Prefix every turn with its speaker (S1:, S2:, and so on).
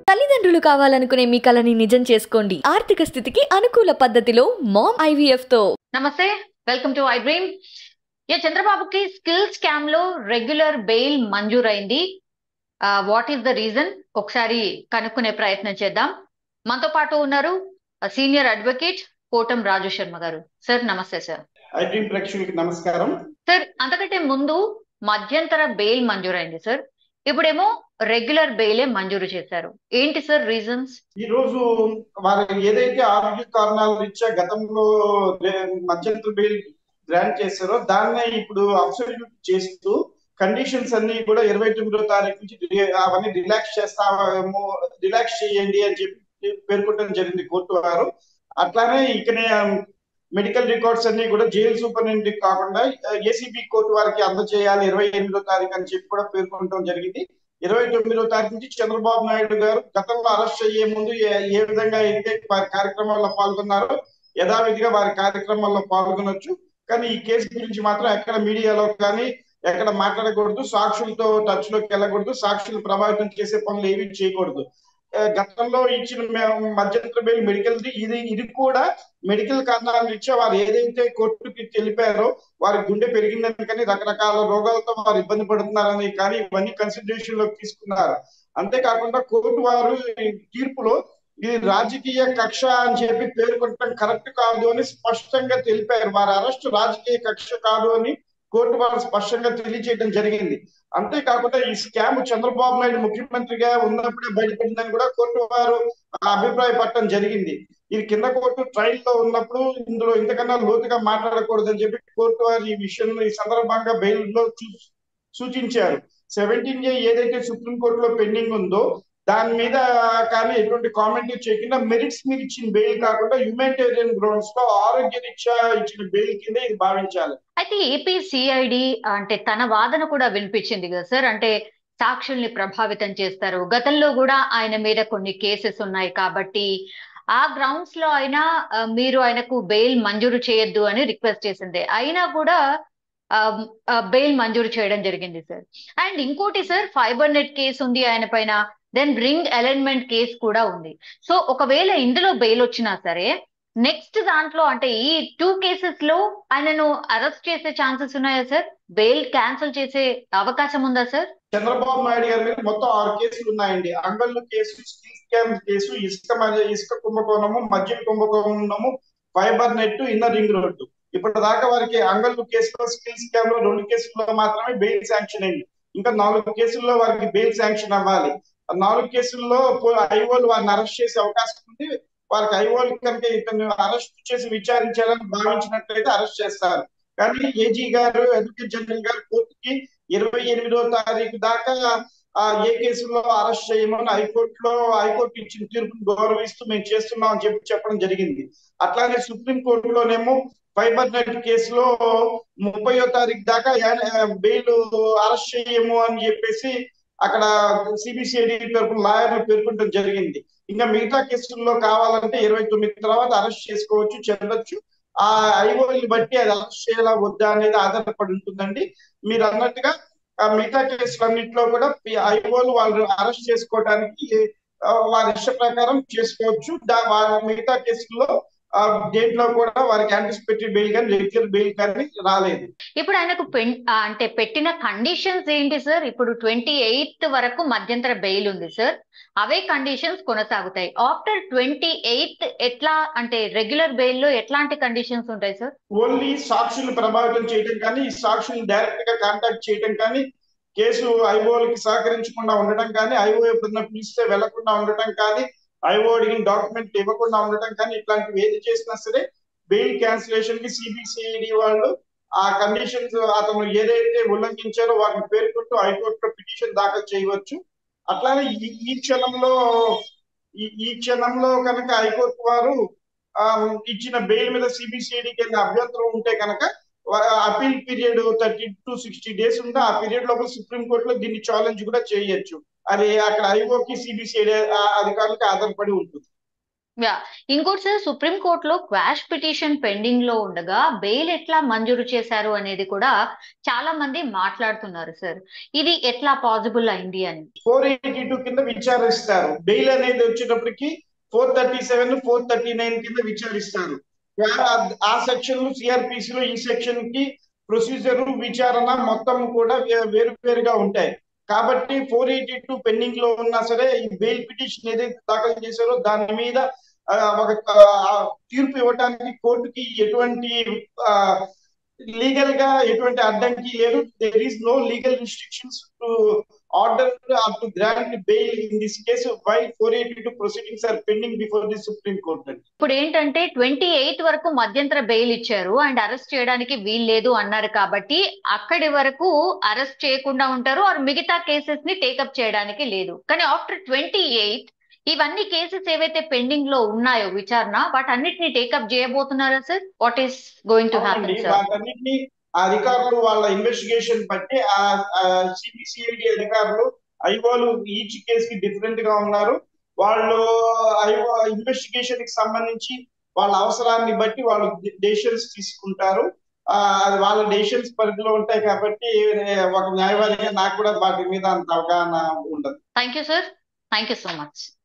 S1: తల్లిదండ్రులు కావాలనుకునే మీ కలని నిజం చేసుకోండి ఆర్థిక స్థితికి అనుకూల పద్ధతిలో మామ్ ఐవీఎఫ్ తో
S2: నమస్తే వెల్కమ్ టు ఐ డ్రీమ్ ఏ చంద్రబాబుకి స్కిల్ స్కామ్ లో రెగ్యులర్ బెయిల్ మంజూరైంది వాట్ ఈస్ ద రీజన్ ఒకసారి కనుక్కునే ప్రయత్నం చేద్దాం మనతో పాటు ఉన్నారు సీనియర్ అడ్వకేట్ కోటం రాజు శర్మ గారు సార్ నమస్తే సార్
S3: ఐ డ్రీమ్ ప్రేక్షకులకి నమస్కారం
S2: సార్ అంతకంటే ముందు మధ్యంతర బెయిల్ మంజూరైంది సార్ ఇప్పుడేమో రెగ్యులర్ బెయిలే మంజూరు చేశారు ఏంటి సార్ రీజన్స్
S3: ఈ రోజు వారు ఏదైతే ఆరోగ్య కారణాల రీత్యా గతంలో మధ్యంతర బెయిల్ గ్రాంట్ చేశారో దాన్నే ఇప్పుడు అబ్సల్యూట్ చేస్తూ కండిషన్స్ అన్ని కూడా ఇరవై తొమ్మిదో తారీఖు నుంచి అవన్నీ రిలాక్స్ చేస్తామో రిలాక్స్ చేయండి అని చెప్పి పేర్కొనడం జరిగింది కోర్టు వారు అట్లానే ఇకనే మెడికల్ రికార్డ్స్ అన్ని కూడా జైలు సూపరింటెండెంట్ కాకుండా ఏసీబీ కోర్టు వారికి అందజేయాలి ఇరవై ఎనిమిదో తారీఖు అని చెప్పి కూడా పేర్కొనడం జరిగింది ఇరవై తొమ్మిదో తారీఖు నుంచి చంద్రబాబు నాయుడు గారు గతంలో అరెస్ట్ అయ్యే ముందు ఏ విధంగా అయితే వారి కార్యక్రమాల్లో పాల్గొన్నారో యథావిధిగా వారి కార్యక్రమాల్లో పాల్గొనొచ్చు కానీ ఈ కేసు గురించి మాత్రం ఎక్కడ మీడియాలో కానీ ఎక్కడ మాట్లాడకూడదు సాక్షులతో టచ్ లోకి వెళ్ళకూడదు సాక్షులు ప్రభావితం చేసే పనులు ఏవి చేయకూడదు గతంలో ఇచ్చిన మధ్యంతర బెయిల్ మెడికల్ ఇది ఇది కూడా మెడికల్ కారణాలు ఇచ్చే వారు ఏదైతే కోర్టుకి తెలిపారో వారి గుండె పెరిగిందని కానీ రకరకాల రోగాలతో వారు ఇబ్బంది పడుతున్నారని కానీ ఇవన్నీ కన్సిడరేషన్ లోకి తీసుకున్నారు అంతేకాకుండా కోర్టు వారు తీర్పులో ఇది రాజకీయ కక్ష అని చెప్పి పేర్కొనడం కరెక్ట్ కాదు అని స్పష్టంగా తెలిపారు వారి అరెస్ట్ రాజకీయ కక్ష కాదు అని కోర్టు వారు స్పష్టంగా తెలియజేయడం జరిగింది అంతేకాకుండా ఈ స్కామ్ చంద్రబాబు నాయుడు ముఖ్యమంత్రిగా ఉన్నప్పుడే బయటపడిందని కూడా కోర్టు వారు అభిప్రాయపడటం జరిగింది ఇది కింద కోర్టు ట్రయల్ లో ఉన్నప్పుడు ఇందులో ఇంతకన్నా లోతుగా మాట్లాడకూడదని చెప్పి కోర్టు వారు ఈ విషయం ఈ సందర్భంగా బెయిల్ లో సూచించారు సెవెంటీన్ ఏ ఏదైతే సుప్రీంకోర్టులో పెండింగ్ ఉందో దాని మీద కానీ ఎటువంటి కామెంట్ చేయకుండా మెరిట్స్ మీద ఇచ్చిన బెయిల్ కాకుండా హ్యూమానిటేరియన్ గ్రౌండ్స్ లో ఆరోగ్య రీత్యా ఇచ్చిన బెయిల్ కింద ఇది భావించాలి
S2: అయితే ఏపీ సిఐడి అంటే తన వాదన కూడా వినిపించింది కదా సార్ అంటే సాక్షుల్ని ప్రభావితం చేస్తారు గతంలో కూడా ఆయన మీద కొన్ని కేసెస్ ఉన్నాయి కాబట్టి ఆ గ్రౌండ్స్ లో అయినా మీరు ఆయనకు బెయిల్ మంజూరు చేయొద్దు అని రిక్వెస్ట్ చేసింది అయినా కూడా బెయిల్ మంజూరు చేయడం జరిగింది సార్ అండ్ ఇంకోటి సార్ ఫైబర్ నెట్ కేసు ఉంది ఆయన పైన దెన్ రింగ్ అలైన్మెంట్ కేసు కూడా ఉంది సో ఒకవేళ ఇందులో బెయిల్ వచ్చినా సరే నెక్స్ట్ దాంట్లో అంటే ఈ టూ కేసెస్ లో ఆయనను అరెస్ట్ చేసే ఛాన్సెస్ ఉన్నాయా సార్ బెయిల్ క్యాన్సిల్ చేసే అవకాశం ఉందా సార్
S3: చంద్రబాబు నాయుడు గారి మీద మొత్తం ఆరు కేసులు ఉన్నాయండి అంగళ్ళు కేసు స్కిల్ స్కామ్ కేసు ఇసుక ఇసుక కుంభకోణము మద్యం కుంభకోణము fibre net inner ring road ఇప్పటి దాకా వారికి అంగళ్ళు కేసులో స్కిల్ స్కామ్ లో రెండు కేసుల్లో మాత్రమే బెయిల్ శాంక్షన్ అయింది ఇంకా నాలుగు కేసుల్లో వారికి బెయిల్ శాంక్షన్ అవ్వాలి నాలుగు కేసుల్లో ఐఓలు వారిని అరెస్ట్ చేసే అవకాశం ఉంది వారికి ఐఓలు కనుక ఇతను అరెస్ట్ చేసి విచారించాలని భావించినట్లయితే అరెస్ట్ చేస్తారు కానీ ఏజీ గారు అడ్వకేట్ జనరల్ గారు కోర్టుకి ఇరవై ఎనిమిదో తారీఖు దాకా ఆ ఏ కేసులో అరెస్ట్ చేయమని హైకోర్టులో హైకోర్టు ఇచ్చిన తీర్పును గౌరవిస్తూ మేము చేస్తున్నాం అని చెప్పి చెప్పడం జరిగింది అట్లానే సుప్రీం కోర్టులోనేమో ఫైబర్ నెట్ కేసులో ముప్పయో తారీఖు దాకా బెయిల్ అరెస్ట్ చేయము అని చెప్పేసి అక్కడ సిబిసిఐడి తరపున లాయర్లు పేర్కొనడం జరిగింది ఇంకా మిగతా కేసుల్లో కావాలంటే ఇరవై తొమ్మిది తర్వాత అరెస్ట్ చేసుకోవచ్చు చెందొచ్చు ఆ ఐఓని బట్టి అది అరెస్ట్ చేయాలా వద్దా అనేది ఆధారపడి ఉంటుందండి మీరు అన్నట్టుగా ఆ మిగతా కేసులన్నింటిలో కూడా ఐఓలు వాళ్ళు అరెస్ట్ చేసుకోవడానికి వారి ఇష్ట ప్రకారం చేసుకోవచ్చు మిగతా కేసుల్లో దేంట్లో కూడా వారికి యాంటిసిపేటెడ్ బెయిల్ కానీ రెగ్యులర్ బెయిల్ కానీ రాలేదు
S2: ఇప్పుడు ఆయనకు అంటే పెట్టిన కండిషన్స్ ఏంటి సార్ ఇప్పుడు ట్వంటీ ఎయిత్ వరకు మధ్యంతర బెయిల్ ఉంది సార్ అవే కండిషన్స్ కొనసాగుతాయి ఆఫ్టర్ ట్వంటీ ఎయిత్ ఎట్లా అంటే రెగ్యులర్ బెయిల్ లో ఎట్లాంటి కండిషన్స్ ఉంటాయి సార్
S3: ఓన్లీ సాక్షులు ప్రభావితం చేయడం కానీ ఈ సాక్షులు డైరెక్ట్ గా కాంటాక్ట్ చేయడం కానీ కేసు ఐఓలకి సహకరించకుండా ఉండటం కానీ ఐఓ ఎప్పుడన్నా పిలిస్తే వెళ్లకుండా ఉండటం కానీ ఐఓ అడిగిన డాక్యుమెంట్ ఇవ్వకుండా ఉండటం కానీ ఇట్లాంటివి ఏది చేసినా సరే బెయిల్ క్యాన్సిలేషన్ కి సిబిసిఐడి వాళ్ళు ఆ కండిషన్స్ అతను ఏదైతే ఉల్లంఘించారో వాటిని పేర్కొంటూ హైకోర్టులో పిటిషన్ దాఖలు చేయవచ్చు అట్లానే ఈ క్షణంలో ఈ క్షణంలో కనుక హైకోర్టు వారు ఇచ్చిన బెయిల్ మీద సిబిసిఐడి కింద అభ్యంతరం ఉంటే కనుక appeal period thirty to sixty days ఉంటే ఆ పీరియడ్ లోపల సుప్రీం కోర్టులో దీన్ని ఛాలెంజ్ కూడా చేయొచ్చు అది అక్కడ ఐఓకి సిబిసిఐడి అధికారులకి ఆధారపడి ఉంటుంది
S2: యా ఇంకోటి సార్ సుప్రీం కోర్టులో క్వాష్ పిటిషన్ పెండింగ్ లో ఉండగా బెయిల్ ఎట్లా మంజూరు చేశారు అనేది కూడా చాలా మంది మాట్లాడుతున్నారు సార్ ఇది ఎట్లా పాసిబుల్ అయింది అని
S3: ఫోర్ ఎయిటీ టూ కింద విచారిస్తారు బెయిల్ అనేది వచ్చేటప్పటికి four thirty seven four thirty nine కింద విచారిస్తారు ఆ- ఆ సెక్షన్ సిఆర్పిసి లో ఈ సెక్షన్ కి ప్రొసీజర్ విచారణ మొత్తం కూడా వే- వేరు వేరుగా ఉంటాయి కాబట్టి ఫోర్ ఎయిటీ టూ పెండింగ్ లో ఉన్నా సరే ఈ బెయిల్ పిటిషన్ ఏదైతే దాఖలు చేశారో దాని మీద ఆ, ఒక ఆ, తీర్పు ఇవ్వడానికి కోర్టుకి ఎటువంటి లీగల్ గా ఎటువంటి అడ్డంకి లేదు there is no legal restrictions to order to grant bail in this case why four eighty two proceedings are pending before the supreme court అండి
S2: ఇప్పుడు ఏంటంటే ట్వంటీ ఎయిత్ వరకు మధ్యంతర బెయిల్ ఇచ్చారు అండ్ అరెస్ట్ చేయడానికి వీల్లేదు అన్నారు కాబట్టి అక్కడి వరకు అరెస్ట్ చేయకుండా ఉంటారు ఆర్ మిగతా కేసెస్ ని టేకప్ చేయడానికి లేదు కానీ ఆఫ్టర్ ట్వంటీ ఎయిత్ ఇవన్నీ కేసెస్ ఏవైతే పెండింగ్ లో ఉన్నాయో విచారణ వాటన్నిటిని టేకప్ చేయబోతున్నారా sir what is going to
S3: అవునండి
S2: హ్యాపెన్ సార్
S3: వాటన్నిటిని ఆ అధికారులు వాళ్ళ ఇన్వెస్టిగేషన్ బట్టి ఆ సిబిసిఐడి అధికారులు ఐఓలు ఈచ్ కేసు కి డిఫరెంట్ గా ఉన్నారు వాళ్ళు ఐఓ ఇన్వెస్టిగేషన్ కి సంబంధించి వాళ్ళ అవసరాన్ని బట్టి వాళ్ళు డెసిషన్స్ తీసుకుంటారు ఆ, అది వాళ్ళ డెసిషన్స్ పరిధిలో ఉంటాయి కాబట్టి ఒక న్యాయవాదిగా నాకు కూడా వాటి మీద అంత అవగాహన ఉండదు
S2: thank you sir thank you so much